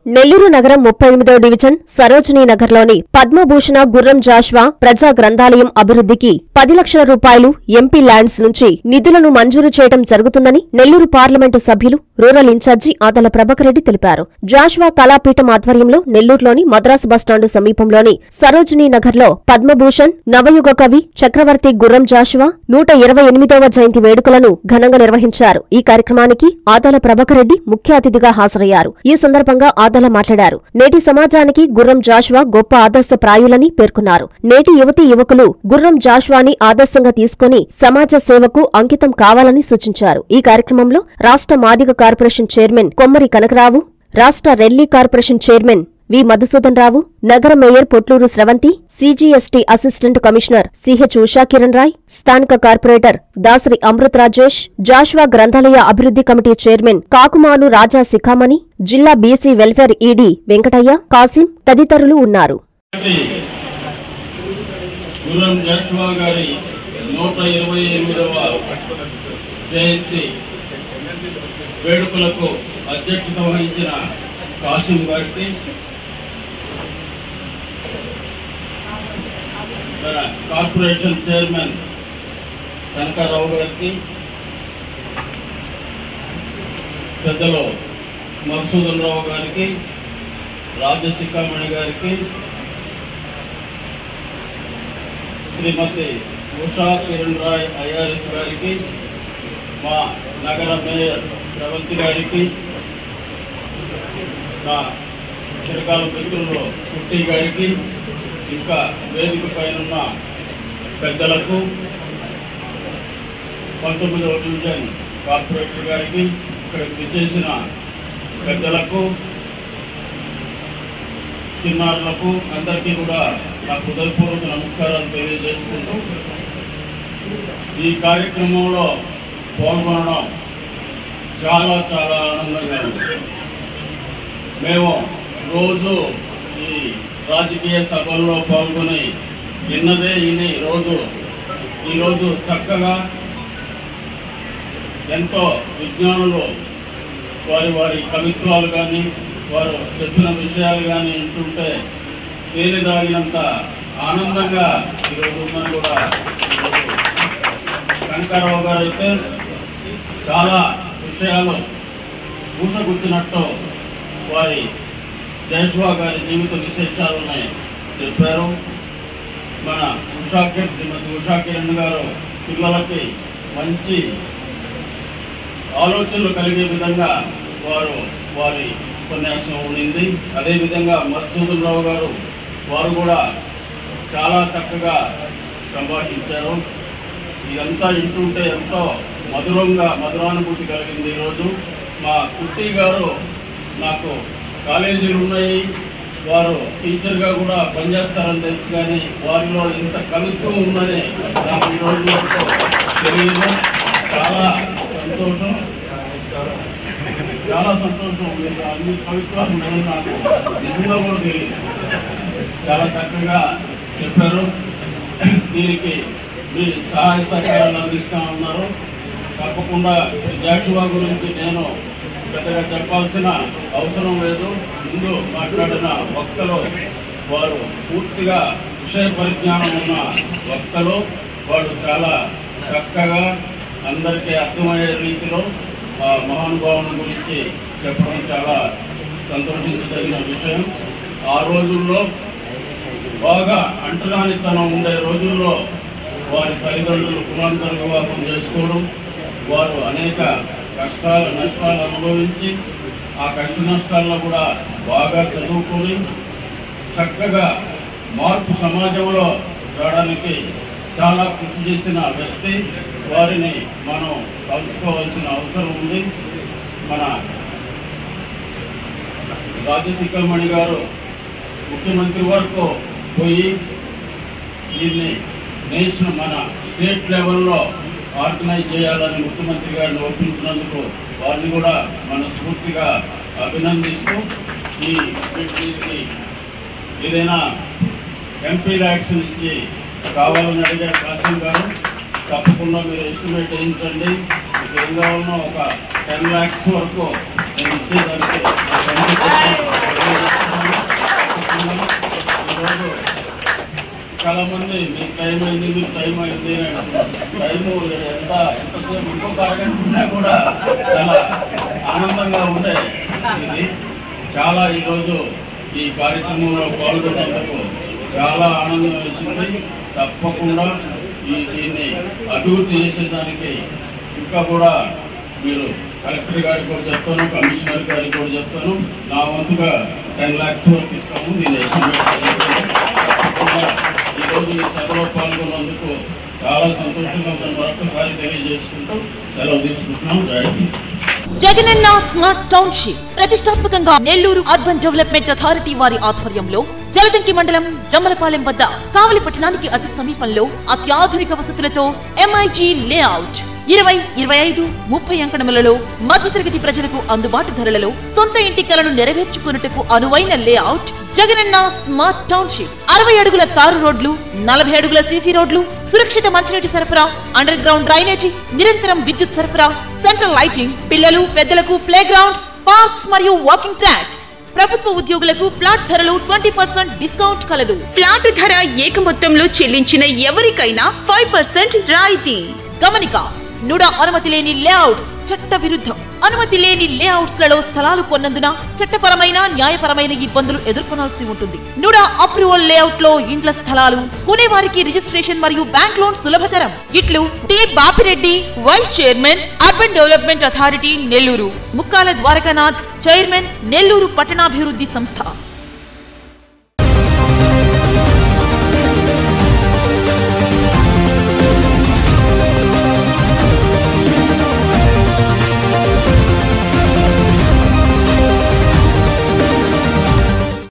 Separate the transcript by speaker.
Speaker 1: నెల్లూరు నగరం ముప్పై ఎనిమిదో డివిజన్ సరోజినీ నగర్లోని పద్మభూషణ గుర్రం జాష్వా ప్రజా గ్రంథాలయం అభివృద్ధికి పది లక్షల రూపాయలు ఎంపీ ల్యాండ్స్ నుంచి నిధులను మంజూరు చేయడం జరుగుతుందని నెల్లూరు పార్లమెంటు సభ్యులు రూరల్ ఇన్ఛార్జి ఆదల ప్రభాకర్ రెడ్డి తెలిపారు జాష్వా కళాపీఠం ఆధ్వర్యంలో నెల్లూరులోని మద్రాసు బస్టాండు సమీపంలోని సరోజినీ నగర్లో పద్మభూషణ్ నవయుగ కవి చక్రవర్తి గుర్రం జాషువా నూట ఇరవై ఎనిమిదవ జయంతి వేడుకలను ఘనంగా నిర్వహించారు ఈ కార్యక్రమానికి ఆదాల ప్రభాకర్ రెడ్డి ముఖ్య అతిథిగా హాజరయ్యారు ఈ సందర్భంగా ఆదాల మాట్లాడారు నేటి సమాజానికి గుర్రం జాషువా గొప్ప ఆదర్శప్రాయులని పేర్కొన్నారు నేటి యువతీ యువకులు గుర్రం జాషువాని ఆదర్శంగా తీసుకుని సమాజ సేవకు అంకితం కావాలని సూచించారు ఈ కార్యక్రమంలో రాష్ట్ర మాదిగ కార్పొరేషన్ చైర్మన్ కొమ్మరి కనకరావు రాష్ట్ర Relli corporation chairman V Madhusudan Rao నగర mayor Potluru Sravanthi CGST assistant commissioner CH Usha Kiran Roy స్థానిక కార్పొరేటర్ దాసరి అమృత్ రాజేష్ జాషువా గ్రంథాలయ అభివృద్ధి కమిటీ చైర్మన్ కాకుమాను రాజా శిఖామణి జిల్లా BC welfare ED Venkataiah Kasim తదితరులు ఉన్నారు
Speaker 2: గురం జాషువా గారి నూట ఇరవై ఎనిమిదవ జయంతి వేడుకలకు అధ్యక్షత వహించిన కాసిం గారికి మన కార్పొరేషన్ చైర్మన్ కనకారావు గారికి పెద్దలు మధుసూదన్ రావు గారికి రాజశిఖామణి గారికి శ్రీమతి ఉషా కిరణ్ రాయ్ ఐఆర్ఎస్ గారికి మా నగర మేయర్ ప్రవంతి గారికి మా చిరకాల మిత్రులు కుట్టి గారికి ఇంకా వేదిక పైన పెద్దలకు పంతొమ్మిదవ డివిజన్ కార్పొరేటర్ గారికి ఇక్కడికి విచ్చేసిన పెద్దలకు చిన్నారులకు అందరికీ కూడా నా హృదయపూర్వక నమస్కారాలు తెలియజేసుకుంటూ ఈ కార్యక్రమంలో పాల్గొనడం చాలా చాలా ఆనందంగా ఉంది మేము రోజు ఈ రాజకీయ సభల్లో పాల్గొని విన్నదే ఇని రోజు ఈరోజు చక్కగా ఎంతో విజ్ఞానులు వారి వారి కవిత్వాలు కానీ వారు చెప్పిన విషయాలు కానీ వింటుంటే తేలి దాగినంత ఆనందంగా ఈరోజు ఉందని కూడా ఈరోజు కనకారావు గారు అయితే చాలా విషయాలు పూసగుచ్చినట్టు వారి జయశ్వా గారి జీవిత విశేషాలని చెప్పారు మన ఉషా కిరణ్ శ్రీమతి ఉషా కిరణ్ గారు పిల్లలకి మంచి ఆలోచనలు కలిగే విధంగా వారు వారి ఉపన్యాసం ఉండింది అదేవిధంగా మధుసూదన్ రావు గారు వారు కూడా చాలా చక్కగా సంభాషించారు ఇదంతా వింటుంటే ఎంతో మధురంగా మధురానుభూతి కలిగింది ఈరోజు మా కుట్టి గారు నాకు కాలేజీలు ఉన్నాయి వారు టీచర్గా కూడా పనిచేస్తారని తెలుసు కానీ వారిలో ఇంత కవిత్వం ఉందని నాకు ఈరోజు వరకు తెలియదు చాలా సంతోషం చాలా సంతోషం మీరు అన్ని కవిత్వాలు ఉన్నాయి నాకు నిజంగా కూడా తెలియదు చాలా చక్కగా చెప్పారు దీనికి మీ సహాయ సహకారాలు అందిస్తూ ఉన్నారు తప్పకుండా జాషువా గురించి నేను పెద్దగా చెప్పాల్సిన అవసరం లేదు ముందు మాట్లాడిన వక్తలు వారు పూర్తిగా విషయ పరిజ్ఞానం ఉన్న వక్తలు వాళ్ళు చాలా చక్కగా అందరికీ అర్థమయ్యే రీతిలో ఆ మహానుభావుని గురించి చెప్పడం చాలా సంతోషించదగిన విషయం ఆ రోజుల్లో బాగా అంటరానితనం ఉండే రోజుల్లో వారి తల్లిదండ్రులు కులాంతర వివాహం చేసుకోవడం వారు అనేక కష్టాలు నష్టాలు అనుభవించి ఆ కష్ట నష్టాల్లో కూడా బాగా చదువుకొని చక్కగా మార్పు సమాజంలో రావడానికి చాలా కృషి చేసిన వ్యక్తి వారిని మనం కలుసుకోవాల్సిన అవసరం ఉంది మన రాజశేఖరమణి గారు ముఖ్యమంత్రి వరకు పోయి దీన్ని నేషనల్ మన స్టేట్ లెవెల్లో ఆర్గనైజ్ చేయాలని ముఖ్యమంత్రి గారిని ఒప్పించినందుకు వారిని కూడా మనస్ఫూర్తిగా అభినందిస్తూ ఈ వీటికి ఏదైనా ఎంపీ ల్యాక్స్ నుంచి కావాలని అడిగారు కాసిం గారు తప్పకుండా మీరు ఎస్టిమేట్ వేయించండి మీకు ఏం కావాలన్నా ఒక టెన్ ల్యాక్స్ వరకు నేను ఇచ్చేదానికి 10% చాలా మంది మీకు టైం అయింది మీకు టైం అయింది అని అంటున్నారు టైం ఎంత ఎంతసేపు ఇంకొక అరగంట ఉన్నా కూడా చాలా ఆనందంగా ఉండే ఇది చాలా ఈరోజు ఈ కార్యక్రమంలో పాల్గొన్నందుకు చాలా ఆనందం వేసింది తప్పకుండా ఈ దీన్ని అభివృద్ధి చేసేదానికి ఇంకా కూడా మీరు కలెక్టర్ గారికి కూడా చెప్తాను కమిషనర్ గారికి కూడా చెప్తాను నా వంతుగా టెన్ ల్యాక్స్ వరకు ఇస్తాము దీని ఎస్టిమేట్ తప్పకుండా ఈరోజు ఈ సభలో పాల్గొన్నందుకు చాలా సంతోషంగా ఉందని మరొకసారి తెలియజేసుకుంటూ సెలవు తీసుకుంటున్నాం జై హింద్
Speaker 3: జగనన్న స్మార్ట్ టౌన్షిప్ ప్రతిష్టాత్మకంగా నెల్లూరు అర్బన్ డెవలప్మెంట్ అథారిటీ వారి ఆధ్వర్యంలో జలదంకి మండలం జమ్మలపాలెం వద్ద కావలి పట్టణానికి అతి సమీపంలో అత్యాధునిక వసతులతో ఎంఐజీ లేఅవుట్ ఇరవై ఇరవై ఐదు ముప్పై అంకణములలో మధ్యతరగతి ప్రజలకు అందుబాటు ధరలలో సొంత ఇంటి కలను నెరవేర్చుకున్నట్టుకు అనువైన లేఅవుట్ జగనన్న స్మార్ట్ టౌన్షిప్ అరవై అడుగుల తారు రోడ్లు నలభై అడుగుల సీసీ రోడ్లు సురక్షిత మంచినీటి సరఫరా అండర్ గ్రౌండ్ డ్రైనేజీ నిరంతరం విద్యుత్ సరఫరా సెంట్రల్ లైటింగ్ పిల్లలు పెద్దలకు ప్లే గ్రౌండ్స్ పార్క్స్ మరియు వాకింగ్ ట్రాక్స్ ప్రభుత్వ ఉద్యోగులకు ఫ్లాట్ ధరలు ట్వంటీ పర్సెంట్ డిస్కౌంట్ కలదు
Speaker 4: ఫ్లాట్ ధర ఏక మొత్తంలో చెల్లించిన ఎవరికైనా ఫైవ్ పర్సెంట్ రాయితీ
Speaker 3: గమనిక నుడా అనుమతి లేని లేఅవుట్స్ చట్ట విరుద్ధం అనుమతి లేని లేఅవుట్స్ లలో స్థలాలు కొన్నందున చట్టపరమైన న్యాయపరమైన ఇబ్బందులు ఎదుర్కొనాల్సి ఉంటుంది నుడా అప్రూవల్ లేఅవుట్ లో ఇండ్ల స్థలాలు కొనేవారికి రిజిస్ట్రేషన్ మరియు బ్యాంక్ లోన్ సులభతరం ఇట్లు T Bapireddy vice chairman urban development authority Nellore Mukkala Dwarakanath chairman Nellore పట్టణాభివృద్ధి సంస్థ